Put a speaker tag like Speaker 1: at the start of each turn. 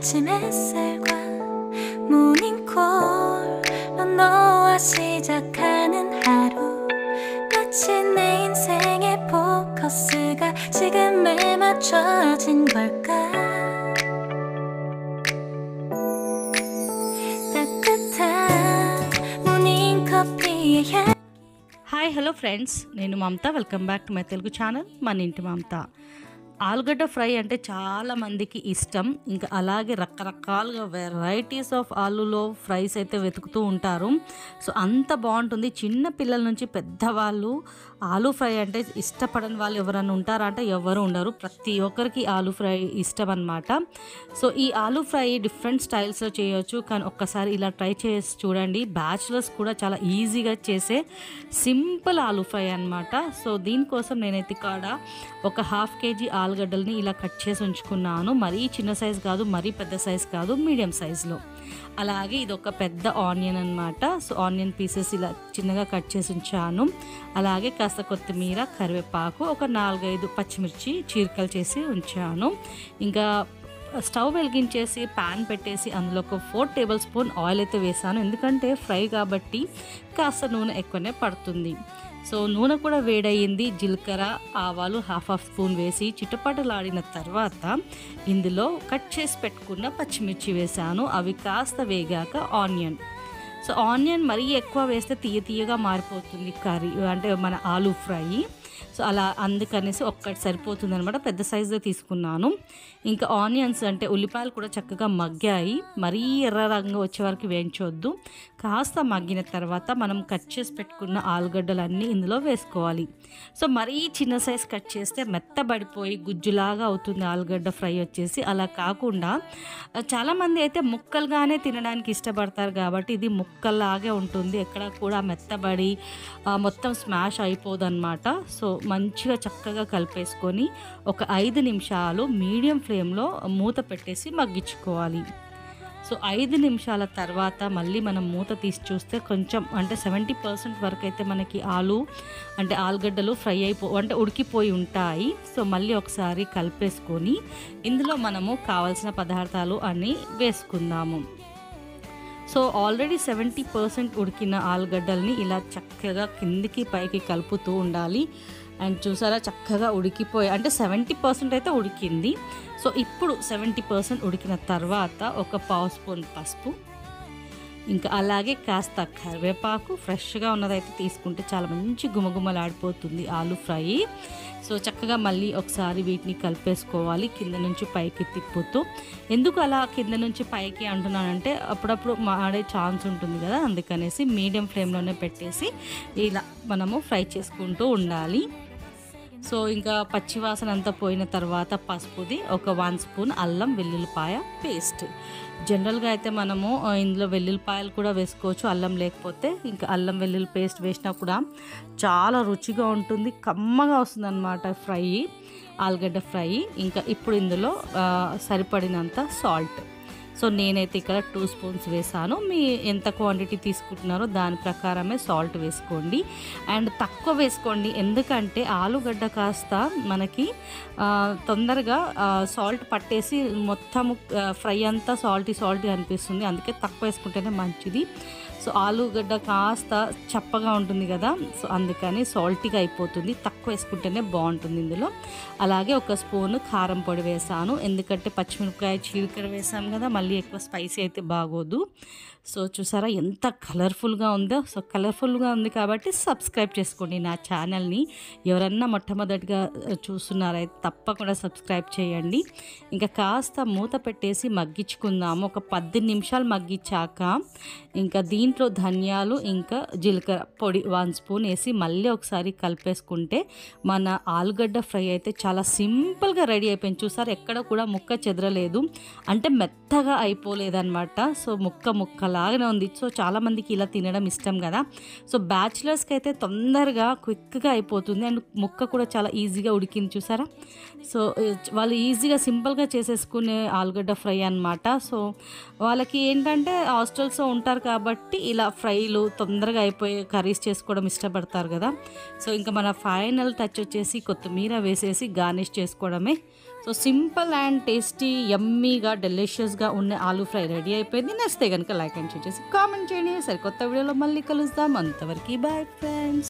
Speaker 1: 아침 햇살과 모닝콜로 너와 시작하는 하루 마치 내 인생의 포커스가 지금에 맞춰진 걸까 따뜻한 모닝커피의 향
Speaker 2: hi hello friends నేను Mamata welcome back to my Telugu channel మన ఇంటి మమత ఆలుగడ్డ ఫ్రై అంటే చాలా మందికి ఇష్టం ఇంకా అలాగే రకరకాలుగా వెరైటీస్ ఆఫ్ ఆలులో ఫ్రైస్ అయితే వెతుకుతూ ఉంటారు సో అంత బాగుంటుంది చిన్న పిల్లల నుంచి పెద్దవాళ్ళు ఆలు ఫ్రై అంటే ఇష్టపడని వాళ్ళు ఎవరైనా ఉంటారా అంటే ఎవరు ఉండరు ప్రతి ఒక్కరికి ఆలు ఫ్రై ఇష్టం అనమాట సో ఈ ఆలు ఫ్రై డిఫరెంట్ స్టైల్స్లో చేయొచ్చు కానీ ఒక్కసారి ఇలా ట్రై చేసి చూడండి బ్యాచులర్స్ కూడా చాలా ఈజీగా చేసే సింపుల్ ఆలు ఫ్రై అనమాట సో దీనికోసం నేనైతే ఇక్కడ ఒక హాఫ్ కేజీ ఆలుగడ్డల్ని ఇలా కట్ చేసి ఉంచుకున్నాను మరీ చిన్న సైజ్ కాదు మరీ పెద్ద సైజ్ కాదు మీడియం సైజులో అలాగే ఇది ఒక పెద్ద ఆనియన్ అనమాట సో ఆనియన్ పీసెస్ ఇలా చిన్నగా కట్ చేసి ఉంచాను అలాగే కాస్త కొత్తిమీర కరివేపాకు ఒక నాలుగైదు పచ్చిమిర్చి చీరికలు చేసి ఉంచాను ఇంకా స్టవ్ వెలిగించేసి ప్యాన్ పెట్టేసి అందులో ఒక ఫోర్ టేబుల్ స్పూన్ ఆయిల్ అయితే వేసాను ఎందుకంటే ఫ్రై కాబట్టి కాస్త నూనె ఎక్కువనే పడుతుంది సో నూనె కూడా వేడయింది జీలకర్ర ఆవాలు హాఫ్ హాఫ్ స్పూన్ వేసి చిటపటలాడిన తర్వాత ఇందులో కట్ చేసి పెట్టుకున్న పచ్చిమిర్చి వేసాను అవి కాస్త వేగాక ఆనియన్ సో ఆనియన్ మరీ ఎక్కువ వేస్తే తీయ తీయగా మారిపోతుంది కర్రీ అంటే మన ఆలూ ఫ్రై సో అలా అందుకనేసి ఒక్కటి సరిపోతుంది అనమాట పెద్ద సైజులో తీసుకున్నాను ఇంకా ఆనియన్స్ అంటే ఉల్లిపాయలు కూడా చక్కగా మగ్గాయి మరీ ఎర్ర రంగు వచ్చే వరకు వేయించవద్దు కాస్త మగ్గిన తర్వాత మనం కట్ చేసి పెట్టుకున్న ఆలుగడ్డలన్నీ ఇందులో వేసుకోవాలి సో మరీ చిన్న సైజ్ కట్ చేస్తే మెత్తబడిపోయి గుజ్జులాగా అవుతుంది ఆలుగడ్డ ఫ్రై వచ్చేసి అలా కాకుండా చాలామంది అయితే ముక్కలుగానే తినడానికి ఇష్టపడతారు కాబట్టి ఇది ముక్కల్లాగే ఉంటుంది ఎక్కడ కూడా మెత్తబడి ఆ, మొత్తం స్మాష్ అయిపోదు అనమాట సో మంచిగా చక్కగా కలిపేసుకొని ఒక ఐదు నిమిషాలు మీడియం ఫ్లేమ్లో మూత పెట్టేసి మగ్గించుకోవాలి సో ఐదు నిమిషాల తర్వాత మళ్ళీ మనం మూత తీసి చూస్తే కొంచెం అంటే సెవెంటీ పర్సెంట్ వరకు అయితే మనకి ఆలు అంటే ఆలుగడ్డలు ఫ్రై అయిపో అంటే ఉడికిపోయి ఉంటాయి సో మళ్ళీ ఒకసారి కలిపేసుకొని ఇందులో మనము కావాల్సిన పదార్థాలు అన్నీ వేసుకుందాము సో ఆల్రెడీ సెవెంటీ పర్సెంట్ ఉడికిన ఆలుగడ్డల్ని ఇలా చక్కగా కిందికి పైకి కలుపుతూ ఉండాలి అండ్ చూసారా చక్కగా ఉడికిపోయి అంటే సెవెంటీ పర్సెంట్ అయితే ఉడికింది సో ఇప్పుడు సెవెంటీ పర్సెంట్ ఉడికిన తర్వాత ఒక పావు స్పూన్ పసుపు ఇంకా అలాగే కాస్త కరివేపాకు ఫ్రెష్గా ఉన్నదైతే తీసుకుంటే చాలా మంచి గుమగుమలాడిపోతుంది ఆలు ఫ్రై సో చక్కగా మళ్ళీ ఒకసారి వీటిని కలిపేసుకోవాలి కింద నుంచి పైకి తిప్పుతూ ఎందుకు అలా కింద నుంచి పైకి అంటున్నానంటే అప్పుడప్పుడు మాడే ఛాన్స్ ఉంటుంది కదా అందుకనేసి మీడియం ఫ్లేమ్లోనే పెట్టేసి ఇలా మనము ఫ్రై చేసుకుంటూ ఉండాలి సో ఇంకా పచ్చివాసన అంతా పోయిన తర్వాత పసుపుది ఒక వన్ స్పూన్ అల్లం వెల్లుల్లిపాయ పేస్ట్ జనరల్గా అయితే మనము ఆ, ఇందులో వెల్లుల్లిపాయలు కూడా వేసుకోవచ్చు అల్లం లేకపోతే ఇంకా అల్లం వెల్లుల్లి పేస్ట్ వేసినా కూడా చాలా రుచిగా ఉంటుంది కమ్మగా వస్తుంది అనమాట ఫ్రై ఆలుగడ్డ ఫ్రై ఇంకా ఇప్పుడు ఇందులో ఆ, సరిపడినంత సాల్ట్ సో నేనైతే ఇక్కడ టూ స్పూన్స్ వేసాను మీ ఎంత క్వాంటిటీ తీసుకుంటున్నారో దాని ప్రకారమే సాల్ట్ వేసుకోండి అండ్ తక్కువ వేసుకోండి ఎందుకంటే ఆలుగడ్డ కాస్త మనకి ఆ, తొందరగా సాల్ట్ పట్టేసి మొత్తం ఫ్రై అంతా సాల్టీ సాల్టీ అనిపిస్తుంది అందుకే తక్కువ వేసుకుంటేనే మంచిది సో ఆలుగడ్డ కాస్త చప్పగా ఉంటుంది కదా సో అందుకని సాల్టీగా అయిపోతుంది తక్కువ వేసుకుంటేనే బాగుంటుంది ఇందులో అలాగే ఒక స్పూన్ కారం పొడి వేసాను ఎందుకంటే పచ్చిమిరపకాయ చీలకర వేసాం కదా మళ్ళీ ఎక్కువ స్పైసీ అయితే బాగోదు సో చూసారా ఎంత కలర్ఫుల్గా ఉందో సో కలర్ఫుల్గా ఉంది కాబట్టి సబ్స్క్రైబ్ చేసుకోండి నా ఛానల్ని ఎవరన్నా మొట్టమొదటిగా ఆ, చూస్తున్నారైతే తప్పకుండా సబ్స్క్రైబ్ చేయండి ఇంకా కాస్త మూత పెట్టేసి మగ్గించుకుందాము ఒక పది నిమిషాలు మగ్గించాక ఇంకా దీంట్లో ధనియాలు ఇంకా జీలకర్ర పొడి వన్ స్పూన్ వేసి మళ్ళీ ఒకసారి కలిపేసుకుంటే మన ఆలుగడ్డ ఫ్రై అయితే చాలా సింపుల్గా రెడీ అయిపోయింది చూసారు ఎక్కడ కూడా ముక్క చెదరలేదు అంటే మెత్తగా అయిపోలేదన్నమాట సో ముక్క ముక్కలాగానే ఉంది సో చాలామందికి ఇలా తినడం ఇష్టం కదా సో బ్యాచిలర్స్కి అయితే తొందరగా క్విక్గా అయిపోతుంది అండ్ ముక్క కూడా చాలా ఈజీగా ఉడికింది చూసారా సో ఏ- వాళ్ళు ఈజీగా సింపుల్గా చేసేసుకునే ఆలుగడ్డ ఫ్రై అన్నమాట సో వాళ్ళకి ఏంటంటే హాస్టల్స్లో ఉంటారు కాబట్టి ఇలా ఫ్రైలు తొందరగా అయిపోయే కర్రీస్ చేసుకోవడం ఇష్టపడతారు కదా సో ఇంకా మన ఫైనల్ టచ్ వచ్చేసి కొత్తిమీర వేసేసి గార్నిష్ చేసుకోవడమే సో సింపుల్ అండ్ టేస్టీ యమ్మీగా డెలిషియస్గా ఉన్న ఆలూ ఫ్రై రెడీ అయిపోయింది నచ్చితే కనుక లైక్ అండ్ షేర్ చేసి కామెంట్ చేయండి సరికొత్త వీడియోలో మళ్ళీ కలుద్దాం అంతవరకు బాయ్ ఫ్రెండ్స్